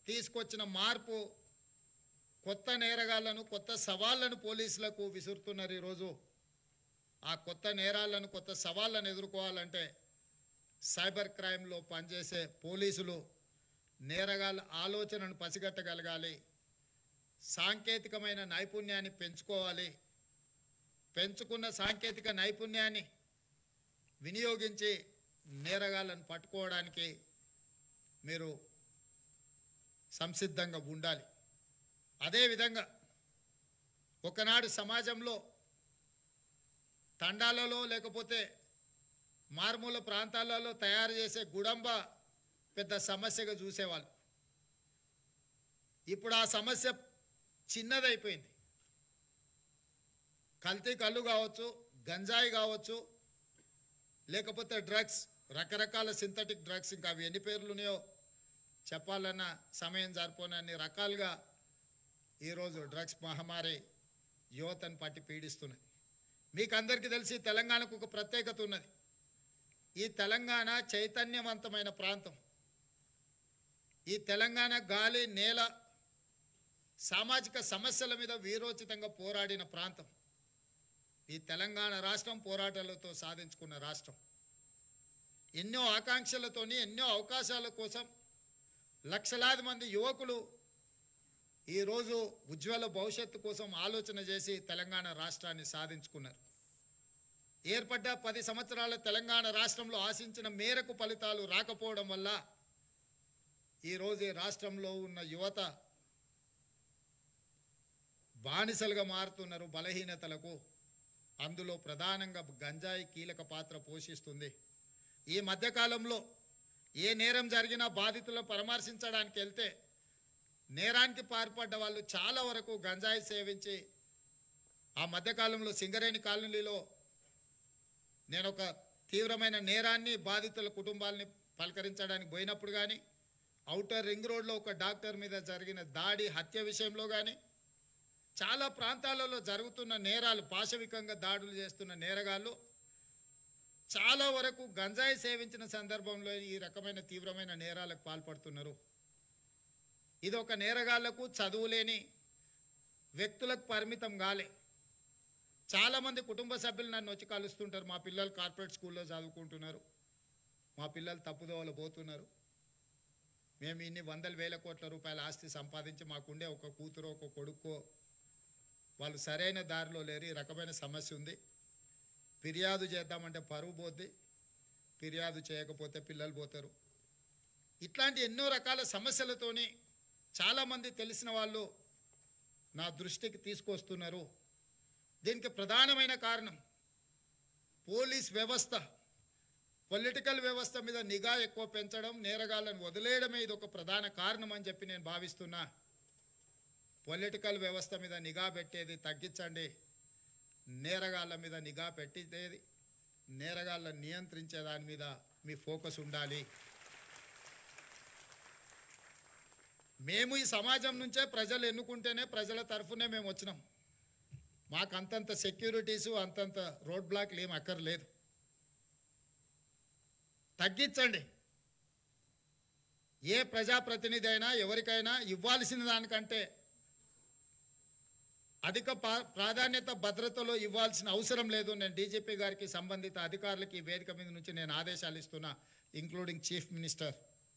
తీసుకొచ్చిన మార్పు కొత్త నేరగాళ్లను కొత్త సవాళ్లను పోలీసులకు విసురుతున్నారు ఈరోజు ఆ కొత్త నేరాలను కొత్త సవాళ్ళను ఎదుర్కోవాలంటే సైబర్ క్రైమ్లో పనిచేసే పోలీసులు నేరగాళ్ళ ఆలోచనను పసిగట్టగలగాలి సాంకేతికమైన నైపుణ్యాన్ని పెంచుకోవాలి పెంచుకున్న సాంకేతిక నైపుణ్యాన్ని వినియోగించి నేరగాళ్ళను పట్టుకోవడానికి మీరు సంసిద్ధంగా ఉండాలి అదేవిధంగా ఒకనాడు సమాజంలో తండాలలో లేకపోతే మారుమూల ప్రాంతాలలో తయారు చేసే గుడంబ పెద్ద సమస్యగా చూసేవాళ్ళు ఇప్పుడు ఆ సమస్య చిన్నదైపోయింది కల్తీ కళ్ళు కావచ్చు గంజాయి కావచ్చు లేకపోతే డ్రగ్స్ రకరకాల సింథటిక్ డ్రగ్స్ ఇంకా అవి ఎన్ని పేర్లు ఉన్నాయో చెప్పాలన్న సమయం సరిపోనన్ని రకాలుగా ఈరోజు డ్రగ్స్ మహమ్మారి యువతను పట్టి పీడిస్తున్నాయి మీకు అందరికీ తెలిసి తెలంగాణకు ఒక ప్రత్యేకత ఉన్నది ఈ తెలంగాణ చైతన్యవంతమైన ప్రాంతం ఈ తెలంగాణ గాలి నేల సామాజిక సమస్యల మీద వీరోచితంగా పోరాడిన ప్రాంతం ఈ తెలంగాణ రాష్ట్రం పోరాటాలతో సాధించుకున్న రాష్ట్రం ఎన్నో ఆకాంక్షలతోని ఎన్నో అవకాశాల కోసం లక్షలాది మంది యువకులు ఈరోజు ఉజ్వల భవిష్యత్తు కోసం ఆలోచన చేసి తెలంగాణ రాష్ట్రాన్ని సాధించుకున్నారు ఏర్పడ్డ పది సంవత్సరాల తెలంగాణ రాష్ట్రంలో ఆశించిన మేరకు ఫలితాలు రాకపోవడం వల్ల ఈరోజు ఈ రాష్ట్రంలో ఉన్న యువత బానిసలుగా మారుతున్నారు బలహీనతలకు అందులో ప్రధానంగా గంజాయి కీలక పాత్ర పోషిస్తుంది ఈ మధ్యకాలంలో ఏ నేరం జరిగినా బాధితులను పరామర్శించడానికి వెళ్తే నేరానికి పాల్పడ్డ వాళ్ళు చాలా వరకు గంజాయి సేవించి ఆ మధ్యకాలంలో సింగరేణి కాలనీలో నేను ఒక తీవ్రమైన నేరాన్ని బాధితుల కుటుంబాలని పలకరించడానికి పోయినప్పుడు కానీ ఔటర్ రింగ్ రోడ్లో ఒక డాక్టర్ మీద జరిగిన దాడి హత్య విషయంలో కానీ చాలా ప్రాంతాలలో జరుగుతున్న నేరాలు పాశవికంగా దాడులు చేస్తున్న నేరగాళ్ళు చాలా వరకు గంజాయి సేవించిన సందర్భంలో ఈ రకమైన తీవ్రమైన నేరాలకు పాల్పడుతున్నారు ఇది ఒక నేరగాళ్లకు చదువు లేని వ్యక్తులకు పరిమితం కాలే చాలామంది కుటుంబ సభ్యులు నన్ను వచ్చి కలుస్తుంటారు మా పిల్లలు కార్పొరేట్ స్కూల్లో చదువుకుంటున్నారు మా పిల్లలు తప్పుదోవలు పోతున్నారు మేము ఇన్ని వందల వేల కోట్ల రూపాయల ఆస్తి సంపాదించి మాకుండే ఒక కూతురు ఒక కొడుకో వాళ్ళు సరైన దారిలో లేరు ఈ రకమైన సమస్య ఉంది ఫిర్యాదు చేద్దామంటే పరువు పోద్ది ఫిర్యాదు చేయకపోతే పిల్లలు పోతారు ఇట్లాంటి ఎన్నో రకాల సమస్యలతోని చాలామంది తెలిసిన వాళ్ళు నా దృష్టికి తీసుకొస్తున్నారు దీనికి ప్రధానమైన కారణం పోలీస్ వ్యవస్థ పొలిటికల్ వ్యవస్థ మీద నిఘా ఎక్కువ పెంచడం నేరగాళ్ళను వదిలేయడమే ఇది ఒక ప్రధాన కారణం అని చెప్పి నేను భావిస్తున్నా పొలిటికల్ వ్యవస్థ మీద నిఘా పెట్టేది తగ్గించండి నేరగాళ్ళ మీద నిఘా పెట్టేది నేరగాళ్ళ నియంత్రించే దాని మీద మీ ఫోకస్ ఉండాలి మేము ఈ సమాజం నుంచే ప్రజలు ఎన్నుకుంటేనే ప్రజల తరఫునే మేము వచ్చినాం మాకు అంతంత సెక్యూరిటీసు అంతంత రోడ్ బ్లాక్లు ఏం అక్కర్లేదు తగ్గించండి ఏ ప్రజాప్రతినిధి అయినా ఎవరికైనా ఇవ్వాల్సిన దానికంటే అధిక పా- ప్రాధాన్యత భద్రతలో ఇవ్వాల్సిన అవసరం లేదు నేను డీజీపీ గారికి సంబంధిత అధికారులకి ఈ వేదిక మీద నుంచి నేను ఆదేశాలు ఇస్తున్నా ఇంక్లూడింగ్ చీఫ్ మినిస్టర్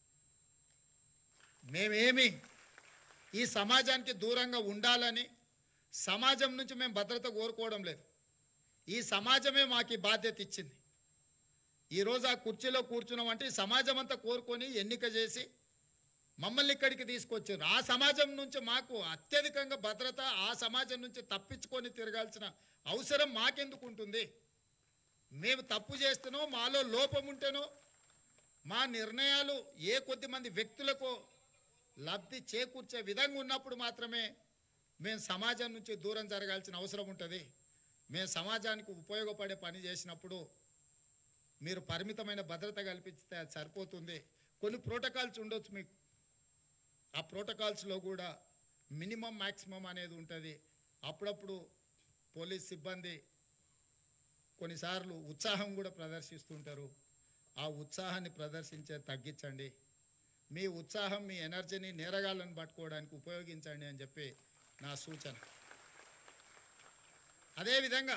మేమేమి ఈ సమాజానికి దూరంగా ఉండాలని సమాజం నుంచి మేము భద్రత కోరుకోవడం లేదు ఈ సమాజమే మాకు ఈ బాధ్యత ఇచ్చింది ఈరోజు ఆ కుర్చీలో కూర్చున్నామంటే ఈ సమాజం అంతా కోరుకొని ఎన్నిక చేసి మమ్మల్ని ఇక్కడికి తీసుకొచ్చారు ఆ సమాజం నుంచి మాకు అత్యధికంగా భద్రత ఆ సమాజం నుంచి తప్పించుకొని తిరగాల్సిన అవసరం మాకెందుకు ఉంటుంది మేము తప్పు చేస్తేనో మాలో లోపం ఉంటేనో మా నిర్ణయాలు ఏ కొద్ది మంది వ్యక్తులకు లబ్ధి చేకూర్చే విధంగా ఉన్నప్పుడు మాత్రమే మేము సమాజం నుంచి దూరం జరగాల్సిన అవసరం ఉంటుంది మేము సమాజానికి ఉపయోగపడే పని చేసినప్పుడు మీరు పరిమితమైన భద్రత కల్పిస్తే అది సరిపోతుంది కొన్ని ప్రోటోకాల్స్ ఉండొచ్చు మీకు ఆ ప్రోటోకాల్స్లో కూడా మినిమం మ్యాక్సిమం అనేది ఉంటుంది అప్పుడప్పుడు పోలీస్ సిబ్బంది కొన్నిసార్లు ఉత్సాహం కూడా ప్రదర్శిస్తుంటారు ఆ ఉత్సాహాన్ని ప్రదర్శించే తగ్గించండి మీ ఉత్సాహం మీ ఎనర్జీని నేరగాళ్ళను పట్టుకోవడానికి ఉపయోగించండి అని చెప్పి నా సూచన అదేవిధంగా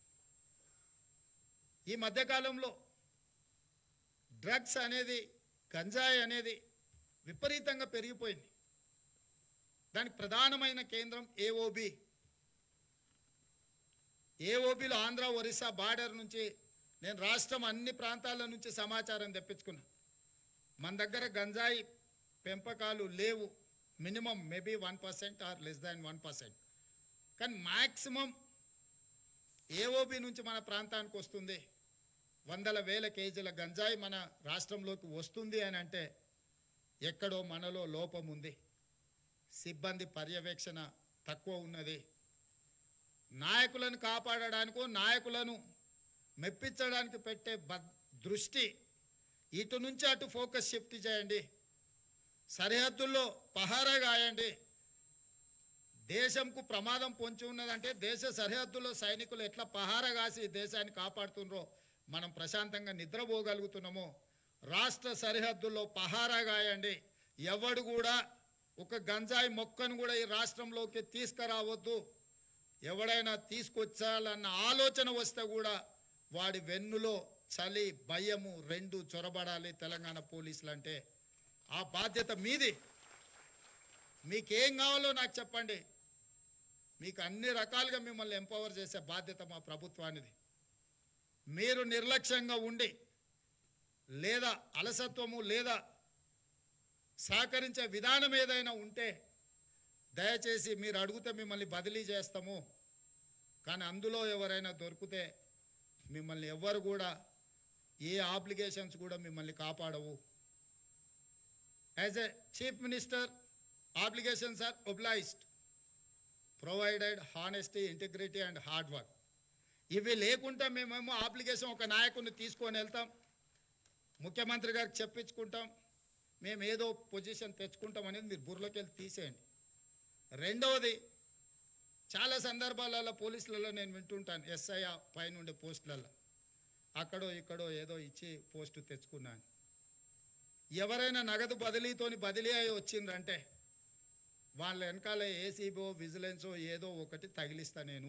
ఈ మధ్యకాలంలో డ్రగ్స్ అనేది గంజాయి అనేది విపరీతంగా పెరిగిపోయింది దానికి ప్రధానమైన కేంద్రం ఏఓబి ఏఓబిలో ఆంధ్ర ఒరిస్సా బార్డర్ నుంచి నేను రాష్ట్రం అన్ని ప్రాంతాల నుంచి సమాచారం తెప్పించుకున్నా మన దగ్గర గంజాయి పెంపకాలు లేవు minimum maybe one percent or less than one percent కానీ మ్యాక్సిమం ఏఓబి నుంచి మన ప్రాంతానికి వస్తుంది వందల వేల కేజీల గంజాయి మన రాష్ట్రంలోకి వస్తుంది అని అంటే ఎక్కడో మనలో లోపం ఉంది సిబ్బంది పర్యవేక్షణ తక్కువ ఉన్నది నాయకులను కాపాడడానికో నాయకులను మెప్పించడానికి పెట్టే బ- దృష్టి ఇటు నుంచి అటు ఫోకస్ షిఫ్ట్ చేయండి సరిహద్దుల్లో పహారా గాయండి దేశంకు ప్రమాదం పొంచి ఉన్నదంటే దేశ సరిహద్దుల్లో సైనికులు ఎట్లా పహారా కాసి దేశాన్ని కాపాడుతున్నారో మనం ప్రశాంతంగా నిద్రపోగలుగుతున్నామో రాష్ట్ర సరిహద్దుల్లో పహారా గాయండి ఎవడు కూడా ఒక గంజాయి మొక్కను కూడా ఈ రాష్ట్రంలోకి తీసుకురావద్దు ఎవడైనా తీసుకొచ్చాలన్న ఆలోచన వస్తే కూడా వాడి వెన్నులో చలి భయము రెండు చొరబడాలి తెలంగాణ పోలీసులు అంటే ఆ బాధ్యత మీది మీకేం కావాలో నాకు చెప్పండి మీకు అన్ని రకాలుగా మిమ్మల్ని ఎంపవర్ చేసే బాధ్యత మా ప్రభుత్వానిది మీరు నిర్లక్ష్యంగా ఉండి లేదా అలసత్వము లేదా సహకరించే విధానం ఏదైనా ఉంటే దయచేసి మీరు అడిగితే మిమ్మల్ని బదిలీ చేస్తాము కానీ అందులో ఎవరైనా దొరికితే మిమ్మల్ని ఎవ్వరు కూడా ఏ ఆబ్లిగేషన్స్ కూడా మిమ్మల్ని కాపాడవు as a chief minister obligations are obliged provided honesty integrity and hard work ఇవి లేకుండా మేమేమో అప్లికేషన్ ఒక నాయకుడిని తీసుకొని వెళ్తాం ముఖ్యమంత్రి గారికి చెప్పించుకుంటాం మేము ఏదో పొజిషన్ తెచ్చుకుంటాం అనేది మీరు బుర్రలోకి వెళ్ళి తీసేయండి రెండవది చాలా సందర్భాలలో పోలీసులలో నేను వింటుంటాను ఎస్ఐ పైన ఉండే పోస్టులలో అక్కడో ఇక్కడో ఏదో ఇచ్చి పోస్టు తెచ్చుకున్నాను ఎవరైనా నగదు బదిలీతోని బదిలీ అయి వచ్చిందంటే వాళ్ళ వెనకాల ఏసీబో విజిలెన్సో ఏదో ఒకటి తగిలిస్తా నేను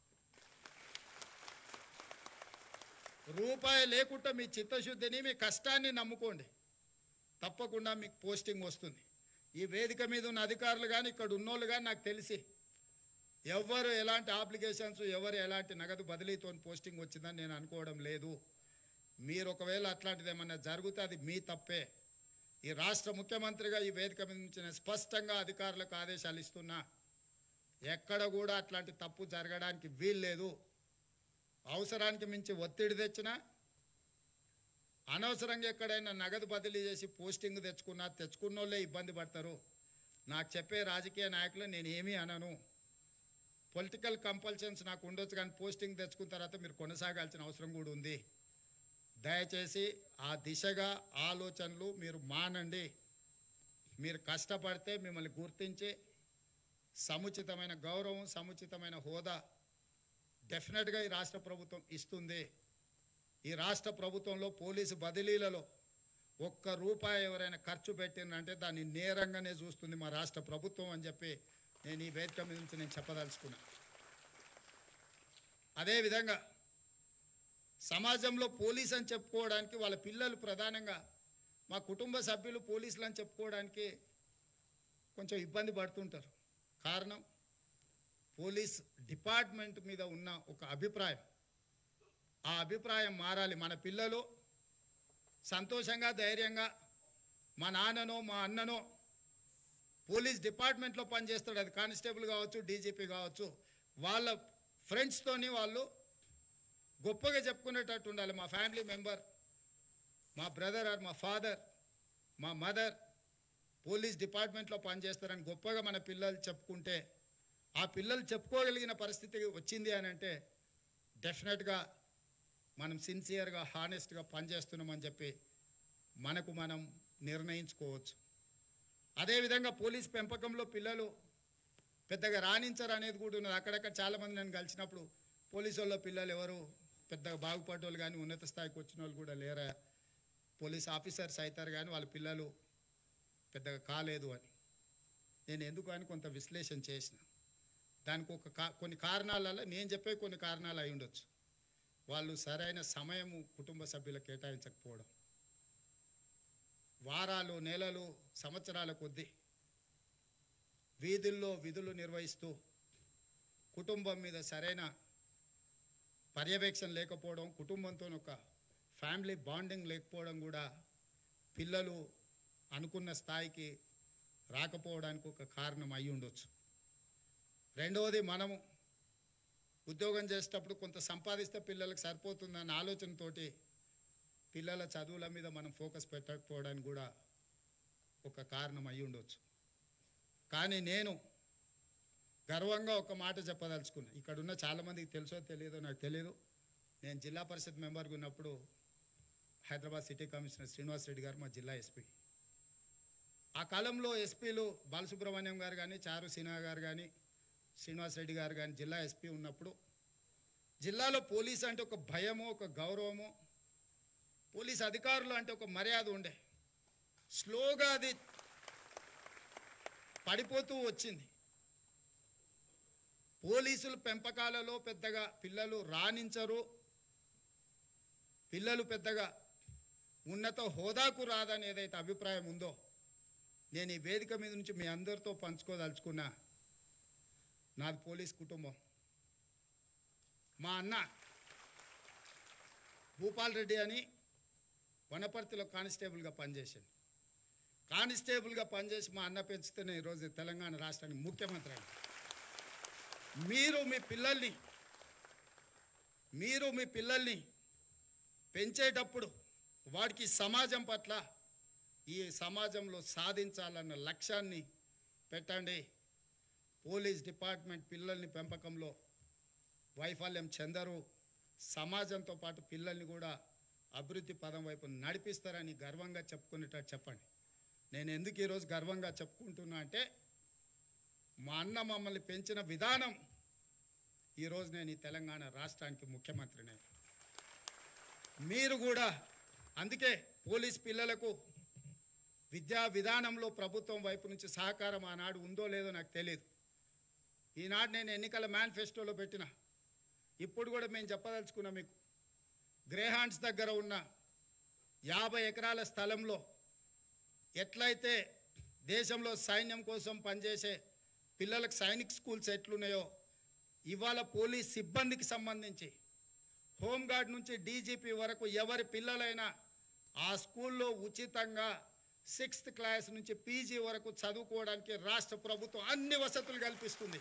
రూపాయి లేకుండా మీ చిత్తశుద్ధిని మీ కష్టాన్ని నమ్ముకోండి తప్పకుండా మీకు పోస్టింగ్ వస్తుంది ఈ వేదిక మీద ఉన్న అధికారులు కానీ ఇక్కడ ఉన్నోళ్ళు కానీ నాకు తెలిసి ఎవరు ఎలాంటి అప్లికేషన్స్ ఎవరు ఎలాంటి నగదు బదిలీతో పోస్టింగ్ వచ్చిందని నేను అనుకోవడం లేదు మీరు ఒకవేళ అట్లాంటిది ఏమన్నా జరిగితే అది మీ తప్పే ఈ రాష్ట్ర ముఖ్యమంత్రిగా ఈ వేదిక మీద నుంచి నేను స్పష్టంగా అధికారులకు ఆదేశాలు ఇస్తున్నా ఎక్కడ కూడా అట్లాంటి తప్పు జరగడానికి వీల్లేదు అవసరానికి మించి ఒత్తిడి తెచ్చినా అనవసరంగా ఎక్కడైనా నగదు బదిలీ చేసి పోస్టింగ్ తెచ్చుకున్నా తెచ్చుకున్నోళ్ళే ఇబ్బంది పడతారు నాకు చెప్పే రాజకీయ నాయకులు నేను ఏమీ అనను పొలిటికల్ కంపల్షన్స్ నాకు ఉండొచ్చు కానీ పోస్టింగ్ తెచ్చుకున్న తర్వాత మీరు కొనసాగాల్సిన అవసరం కూడా ఉంది దయచేసి ఆ దిశగా ఆలోచనలు మీరు మానండి మీరు కష్టపడితే మిమ్మల్ని గుర్తించి సముచితమైన గౌరవం సముచితమైన హోదా డెఫినెట్గా ఈ రాష్ట్ర ప్రభుత్వం ఇస్తుంది ఈ రాష్ట్ర ప్రభుత్వంలో పోలీసు బదిలీలలో ఒక్క రూపాయి ఎవరైనా ఖర్చు పెట్టినంటే దాన్ని నేరంగానే చూస్తుంది మా రాష్ట్ర ప్రభుత్వం అని చెప్పి నేను ఈ వేదిక మీద నుంచి నేను చెప్పదలుచుకున్నా అదేవిధంగా సమాజంలో పోలీస్ అని చెప్పుకోవడానికి వాళ్ళ పిల్లలు ప్రధానంగా మా కుటుంబ సభ్యులు పోలీసులు అని చెప్పుకోవడానికి కొంచెం ఇబ్బంది పడుతుంటారు కారణం పోలీస్ డిపార్ట్మెంట్ మీద ఉన్న ఒక అభిప్రాయం ఆ అభిప్రాయం మారాలి మన పిల్లలు సంతోషంగా ధైర్యంగా మా నాన్ననో మా అన్ననో పోలీస్ డిపార్ట్మెంట్లో పనిచేస్తాడు అది కానిస్టేబుల్ కావచ్చు డీజీపీ కావచ్చు వాళ్ళ ఫ్రెండ్స్తోని వాళ్ళు గొప్పగా చెప్పుకునేటట్టు ఉండాలి మా ఫ్యామిలీ మెంబర్ మా బ్రదర్ ఆర్ మా ఫాదర్ మా మదర్ పోలీస్ డిపార్ట్మెంట్లో పనిచేస్తారని గొప్పగా మన పిల్లలు చెప్పుకుంటే ఆ పిల్లలు చెప్పుకోగలిగిన పరిస్థితి వచ్చింది అని అంటే డెఫినెట్గా మనం సిన్సియర్గా హానెస్ట్గా పనిచేస్తున్నామని చెప్పి మనకు మనం నిర్ణయించుకోవచ్చు అదేవిధంగా పోలీస్ పెంపకంలో పిల్లలు పెద్దగా రాణించరు అనేది కూడా ఉన్నది అక్కడక్కడ చాలామంది నేను కలిసినప్పుడు పోలీసు వాళ్ళ పిల్లలు ఎవరు పెద్దగా బాగుపడ్డోళ్ళు కానీ ఉన్నత స్థాయికి వచ్చిన వాళ్ళు కూడా లేరా పోలీస్ ఆఫీసర్స్ అవుతారు కానీ వాళ్ళ పిల్లలు పెద్దగా కాలేదు అని నేను ఎందుకు అని కొంత విశ్లేషణ చేసిన దానికి ఒక కా కొన్ని కారణాలలో నేను చెప్పే కొన్ని కారణాలు అయి ఉండొచ్చు వాళ్ళు సరైన సమయము కుటుంబ సభ్యులకు కేటాయించకపోవడం వారాలు నెలలు సంవత్సరాల కొద్దీ వీధుల్లో విధులు నిర్వహిస్తూ కుటుంబం మీద సరైన పర్యవేక్షణ లేకపోవడం కుటుంబంతో ఒక ఫ్యామిలీ బాండింగ్ లేకపోవడం కూడా పిల్లలు అనుకున్న స్థాయికి రాకపోవడానికి ఒక కారణం అయి ఉండొచ్చు రెండవది మనము ఉద్యోగం చేసేటప్పుడు కొంత సంపాదిస్తే పిల్లలకు సరిపోతుందన్న ఆలోచనతోటి పిల్లల చదువుల మీద మనం ఫోకస్ పెట్టకపోవడానికి కూడా ఒక కారణం అయి ఉండొచ్చు కానీ నేను గర్వంగా ఒక మాట చెప్పదలుచుకున్నా ఇక్కడ ఉన్న చాలామందికి తెలుసో తెలియదో నాకు తెలియదు నేను జిల్లా పరిషత్ మెంబర్గా ఉన్నప్పుడు హైదరాబాద్ సిటీ కమిషనర్ శ్రీనివాస్ రెడ్డి గారు మా జిల్లా ఎస్పీ ఆ కాలంలో ఎస్పీలు బాలసుబ్రహ్మణ్యం గారు కానీ చారు సిన్హా గారు కానీ శ్రీనివాస్ రెడ్డి గారు కానీ జిల్లా ఎస్పీ ఉన్నప్పుడు జిల్లాలో పోలీస్ అంటే ఒక భయము ఒక గౌరవము పోలీస్ అధికారులు అంటే ఒక మర్యాద ఉండే స్లోగా అది పడిపోతూ వచ్చింది పోలీసులు పెంపకాలలో పెద్దగా పిల్లలు రాణించరు పిల్లలు పెద్దగా ఉన్నత హోదాకు రాదని ఏదైతే అభిప్రాయం ఉందో నేను ఈ వేదిక మీద నుంచి మీ అందరితో పంచుకోదలుచుకున్నా నాది పోలీస్ కుటుంబం మా అన్న భూపాల్ రెడ్డి అని వనపర్తిలో కానిస్టేబుల్గా పనిచేశాను కానిస్టేబుల్గా పనిచేసి మా అన్న పెంచుతూనే ఈరోజు తెలంగాణ రాష్ట్రానికి ముఖ్యమంత్రి అయ్యాడు. మీరు మీ పిల్లల్ని మీరు మీ పిల్లల్ని పెంచేటప్పుడు వాడికి సమాజం పట్ల ఈ సమాజంలో సాధించాలన్న లక్ష్యాన్ని పెట్టండి పోలీస్ డిపార్ట్మెంట్ పిల్లల్ని పెంపకంలో వైఫల్యం చెందరు సమాజంతో పాటు పిల్లల్ని కూడా అభివృద్ధి పదం వైపు నడిపిస్తారని గర్వంగా చెప్పుకునేటట్టు చెప్పండి నేను ఎందుకు ఈరోజు గర్వంగా చెప్పుకుంటున్నా అంటే మా అన్న మమ్మల్ని పెంచిన విధానం ఈరోజు నేను ఈ తెలంగాణ రాష్ట్రానికి ముఖ్యమంత్రిని మీరు కూడా అందుకే పోలీస్ పిల్లలకు విద్యా విధానంలో ప్రభుత్వం వైపు నుంచి సహకారం ఆనాడు ఉందో లేదో నాకు తెలియదు ఈనాడు నేను ఎన్నికల మేనిఫెస్టోలో పెట్టిన ఇప్పుడు కూడా మేము చెప్పదలుచుకున్నాం మీకు గ్రేహాండ్స్ దగ్గర ఉన్న యాభై ఎకరాల స్థలంలో ఎట్లయితే దేశంలో సైన్యం కోసం పనిచేసే పిల్లలకు సైనిక్ స్కూల్స్ ఎట్లున్నాయో ఇవాళ పోలీస్ సిబ్బందికి సంబంధించి హోంగార్డ్ నుంచి డీజీపీ వరకు ఎవరి పిల్లలైనా ఆ స్కూల్లో ఉచితంగా సిక్స్త్ క్లాస్ నుంచి పీజీ వరకు చదువుకోవడానికి రాష్ట్ర ప్రభుత్వం అన్ని వసతులు కల్పిస్తుంది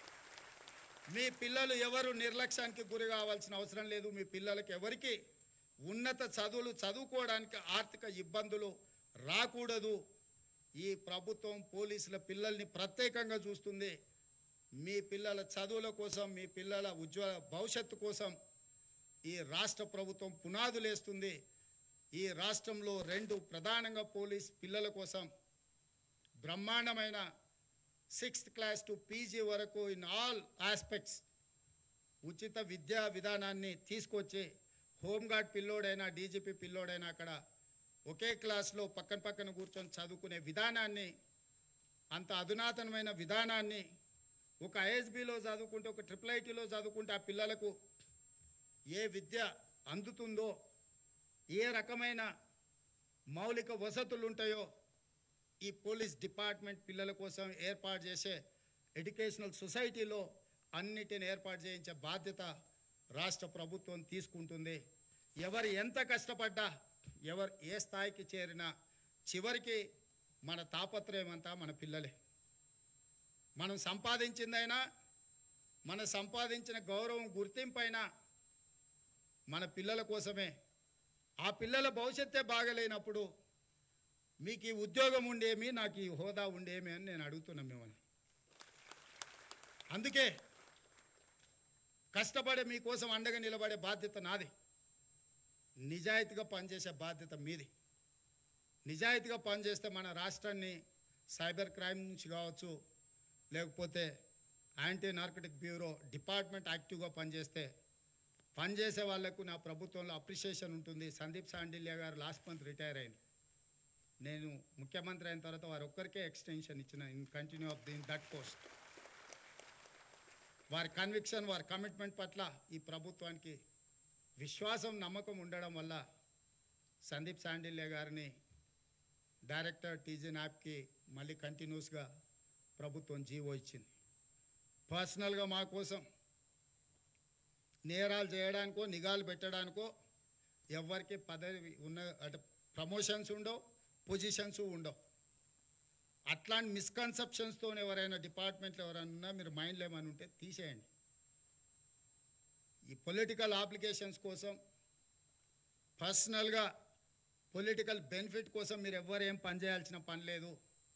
మీ పిల్లలు ఎవరు నిర్లక్ష్యానికి గురి కావాల్సిన అవసరం లేదు మీ పిల్లలకి ఎవరికి ఉన్నత చదువులు చదువుకోవడానికి ఆర్థిక ఇబ్బందులు రాకూడదు ఈ ప్రభుత్వం పోలీసుల పిల్లల్ని ప్రత్యేకంగా చూస్తుంది మీ పిల్లల చదువుల కోసం మీ పిల్లల ఉజ్వల భవిష్యత్తు కోసం ఈ రాష్ట్ర ప్రభుత్వం పునాదులేస్తుంది ఈ రాష్ట్రంలో రెండు ప్రధానంగా పోలీస్ పిల్లల కోసం బ్రహ్మాండమైన సిక్స్త్ క్లాస్ టు పీజీ వరకు ఇన్ ఆల్ ఆస్పెక్ట్స్ ఉచిత విద్యా విధానాన్ని తీసుకొచ్చి హోంగార్డ్ పిల్లోడైనా డీజీపీ పిల్లోడైనా అక్కడ ఒకే క్లాస్లో పక్కన పక్కన కూర్చొని చదువుకునే విధానాన్ని అంత అధునాతనమైన విధానాన్ని ఒక ఐఎస్బిలో చదువుకుంటే ఒక ట్రిపుల్ ఐటీలో చదువుకుంటే ఆ పిల్లలకు ఏ విద్య అందుతుందో ఏ రకమైన మౌలిక వసతులు ఉంటాయో ఈ పోలీస్ డిపార్ట్మెంట్ పిల్లల కోసం ఏర్పాటు చేసే ఎడ్యుకేషనల్ సొసైటీలో అన్నిటిని ఏర్పాటు చేయించే బాధ్యత రాష్ట్ర ప్రభుత్వం తీసుకుంటుంది ఎవరు ఎంత కష్టపడ్డా ఎవరు ఏ స్థాయికి చేరినా చివరికి మన తాపత్రయం అంతా మన పిల్లలే మనం సంపాదించిందైనా మన సంపాదించిన గౌరవం గుర్తింపైనా మన పిల్లల కోసమే ఆ పిల్లల భవిష్యత్తే బాగలేనప్పుడు మీకు ఈ ఉద్యోగం ఉండేమి నాకు ఈ హోదా ఉండేమి అని నేను అడుగుతున్నా మిమ్మల్ని అందుకే కష్టపడే మీకోసం అండగా నిలబడే బాధ్యత నాది నిజాయితీగా పనిచేసే బాధ్యత మీది నిజాయితీగా పనిచేస్తే మన రాష్ట్రాన్ని సైబర్ క్రైమ్ నుంచి కావచ్చు లేకపోతే యాంటీ నార్కటిక్ బ్యూరో డిపార్ట్మెంట్ యాక్టివ్గా పనిచేస్తే పనిచేసే వాళ్లకు నా ప్రభుత్వంలో అప్రిషియేషన్ ఉంటుంది సందీప్ సాండిల్య గారు లాస్ట్ మంత్ రిటైర్ అయింది నేను ముఖ్యమంత్రి అయిన తర్వాత వారు ఒక్కరికే ఎక్స్టెన్షన్ ఇచ్చిన in continue of the that post వారి కన్విక్షన్ వారి కమిట్మెంట్ పట్ల ఈ ప్రభుత్వానికి విశ్వాసం నమ్మకం ఉండడం వల్ల సందీప్ శాండిల్య గారిని డైరెక్టర్ టీజీ నాప్కి మళ్ళీ కంటిన్యూస్గా ప్రభుత్వం జీవో ఇచ్చింది పర్సనల్గా మా కోసం నేరాలు చేయడానికో నిఘాలు పెట్టడానికో ఎవరికి పదవి ఉన్న అంటే ప్రమోషన్స్ ఉండవు పొజిషన్స్ ఉండవు అట్లాంటి మిస్కన్సెప్షన్స్తో ఎవరైనా డిపార్ట్మెంట్లో ఎవరైనా ఉన్నా మీరు మైండ్లో ఏమైనా ఉంటే తీసేయండి ఈ పొలిటికల్ అప్లికేషన్స్ కోసం పర్సనల్గా పొలిటికల్ బెనిఫిట్ కోసం మీరు ఎవ్వరు ఏం పని చేయాల్సిన పని లేదు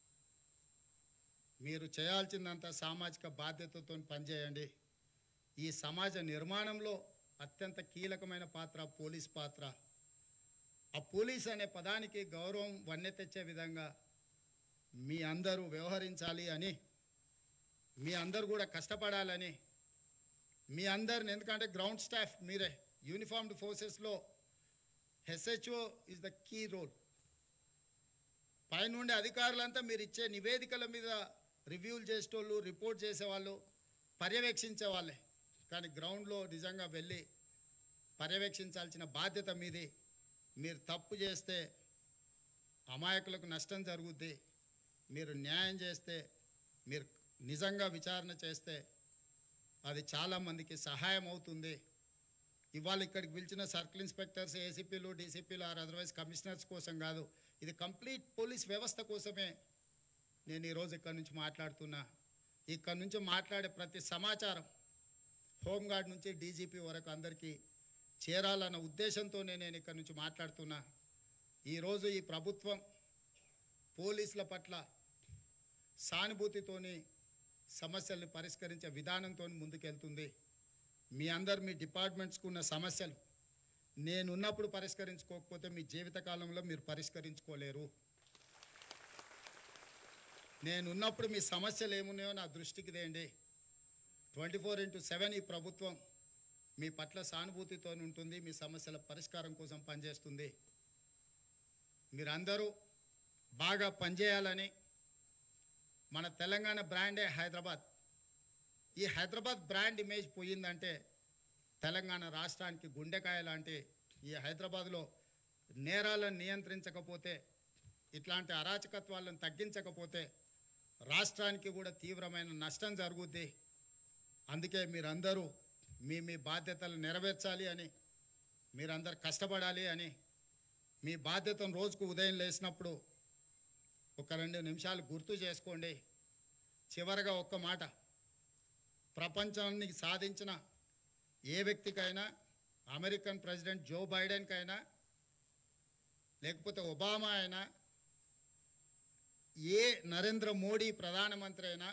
మీరు చేయాల్సిందంతా సామాజిక బాధ్యతతో పనిచేయండి ఈ సమాజ నిర్మాణంలో అత్యంత కీలకమైన పాత్ర పోలీస్ పాత్ర ఆ పోలీస్ అనే పదానికి గౌరవం వన్నె తెచ్చే విధంగా మీ అందరూ వ్యవహరించాలి అని మీ అందరూ కూడా కష్టపడాలని మీ అందరిని ఎందుకంటే గ్రౌండ్ స్టాఫ్ మీరే యూనిఫామ్డ్ ఫోర్సెస్లో HHO is the key role పైనుండి అధికారులంతా మీరు ఇచ్చే నివేదికల మీద రివ్యూలు చేసేటోళ్ళు రిపోర్ట్ చేసేవాళ్ళు పర్యవేక్షించే వాళ్ళే కానీ గ్రౌండ్లో నిజంగా వెళ్ళి పర్యవేక్షించాల్సిన బాధ్యత మీది మీరు తప్పు చేస్తే అమాయకులకు నష్టం జరుగుద్ది మీరు న్యాయం చేస్తే మీరు నిజంగా విచారణ చేస్తే అది చాలామందికి సహాయం అవుతుంది ఇవాళ ఇక్కడికి పిలిచిన సర్కిల్ ఇన్స్పెక్టర్స్ ఏసీపీలు డీసీపీలు ఆర్ అదర్వైజ్ కమిషనర్స్ కోసం కాదు ఇది కంప్లీట్ పోలీస్ వ్యవస్థ కోసమే నేను ఈరోజు ఇక్కడ నుంచి మాట్లాడుతున్నా ఇక్కడ నుంచి మాట్లాడే ప్రతి సమాచారం హోంగార్డ్ నుంచి డీజీపీ వరకు అందరికీ చేరాలన్న ఉద్దేశంతోనే నేను ఇక్కడ నుంచి మాట్లాడుతున్నా ఈరోజు ఈ ప్రభుత్వం పోలీసుల పట్ల సానుభూతితోని సమస్యల్ని పరిష్కరించే విధానంతో ముందుకెళ్తుంది మీ అందరు మీ డిపార్ట్మెంట్స్కు ఉన్న సమస్యలు నేనున్నప్పుడు పరిష్కరించుకోకపోతే మీ జీవితకాలంలో మీరు పరిష్కరించుకోలేరు నేనున్నప్పుడు మీ సమస్యలు ఏమున్నాయో నా దృష్టికి తేండి ట్వంటీ ఫోర్ ఇంటూ సెవెన్ ఈ ప్రభుత్వం మీ పట్ల సానుభూతితో ఉంటుంది మీ సమస్యల పరిష్కారం కోసం పనిచేస్తుంది మీరందరూ బాగా పనిచేయాలని మన తెలంగాణ బ్రాండే హైదరాబాద్ ఈ హైదరాబాద్ బ్రాండ్ ఇమేజ్ పోయిందంటే తెలంగాణ రాష్ట్రానికి గుండెకాయ లాంటి ఈ హైదరాబాద్లో నేరాలను నియంత్రించకపోతే ఇట్లాంటి అరాచకత్వాలను తగ్గించకపోతే రాష్ట్రానికి కూడా తీవ్రమైన నష్టం జరుగుద్ది అందుకే మీరందరూ మీ మీ బాధ్యతలు నెరవేర్చాలి అని మీరందరు కష్టపడాలి అని మీ బాధ్యతను రోజుకు ఉదయం లేచినప్పుడు ఒక రెండు నిమిషాలు గుర్తు చేసుకోండి చివరగా ఒక్క మాట ప్రపంచాన్ని సాధించిన ఏ వ్యక్తికైనా అమెరికన్ ప్రెసిడెంట్ జో బైడెన్కైనా లేకపోతే ఒబామా అయినా ఏ నరేంద్ర మోడీ ప్రధానమంత్రి అయినా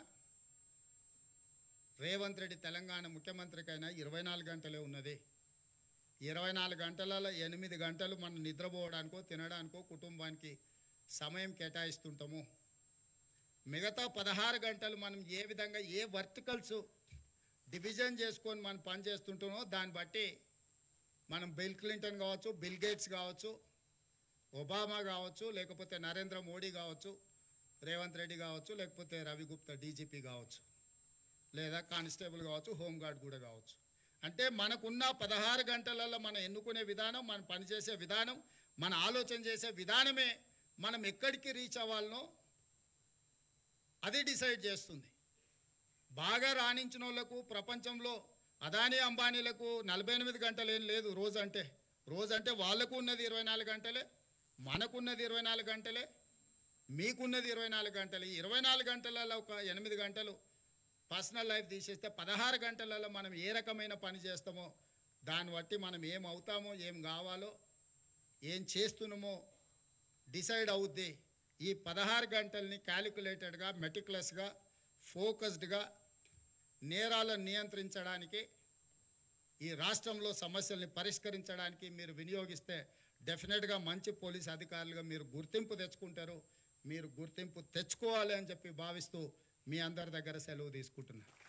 రేవంత్ రెడ్డి తెలంగాణ ముఖ్యమంత్రికైనా ఇరవై నాలుగు గంటలే ఉన్నది ఇరవై నాలుగు గంటలలో ఎనిమిది గంటలు మనం నిద్రపోవడానికో తినడానికో కుటుంబానికి సమయం కేటాయిస్తుంటాము మిగతా పదహారు గంటలు మనం ఏ విధంగా ఏ వర్టికల్స్ డివిజన్ చేసుకొని మనం పని చేస్తుంటామో దాన్ని బట్టి మనం బిల్ క్లింటన్ కావచ్చు బిల్ గేట్స్ కావచ్చు ఒబామా కావచ్చు లేకపోతే నరేంద్ర మోడీ కావచ్చు రేవంత్ రెడ్డి కావచ్చు లేకపోతే రవి గుప్తా డీజీపీ కావచ్చు లేదా కానిస్టేబుల్ కావచ్చు హోంగార్డ్ కూడా కావచ్చు అంటే మనకున్న పదహారు గంటలలో మనం ఎన్నుకునే విధానం మనం పనిచేసే విధానం మన ఆలోచన చేసే విధానమే మనం ఎక్కడికి రీచ్ అవ్వాలనో అది డిసైడ్ చేస్తుంది బాగా రాణించిన వాళ్ళకు ప్రపంచంలో అదానీ అంబానీలకు నలభై ఎనిమిది గంటలు ఏం లేదు రోజు అంటే రోజు అంటే వాళ్ళకు ఉన్నది ఇరవై నాలుగు గంటలే మనకున్నది ఇరవై నాలుగు గంటలే మీకున్నది ఇరవై నాలుగు గంటలు ఈ ఇరవై నాలుగు గంటలలో ఒక ఎనిమిది గంటలు పర్సనల్ లైఫ్ తీసేస్తే పదహారు గంటలలో మనం ఏ రకమైన పని చేస్తామో దాన్ని బట్టి మనం ఏం అవుతామో ఏం కావాలో ఏం చేస్తున్నామో డిసైడ్ అవుద్ది ఈ పదహారు గంటల్ని క్యాలిక్యులేటెడ్గా మెటిక్యులస్గా ఫోకస్డ్గా నేరాలను నియంత్రించడానికి ఈ రాష్ట్రంలో సమస్యల్ని పరిష్కరించడానికి మీరు వినియోగిస్తే డెఫినెట్గా మంచి పోలీస్ అధికారులుగా మీరు గుర్తింపు తెచ్చుకుంటారు మీరు గుర్తింపు తెచ్చుకోవాలి అని చెప్పి భావిస్తూ మీ అందరి దగ్గర సెలవు తీసుకుంటున్నాను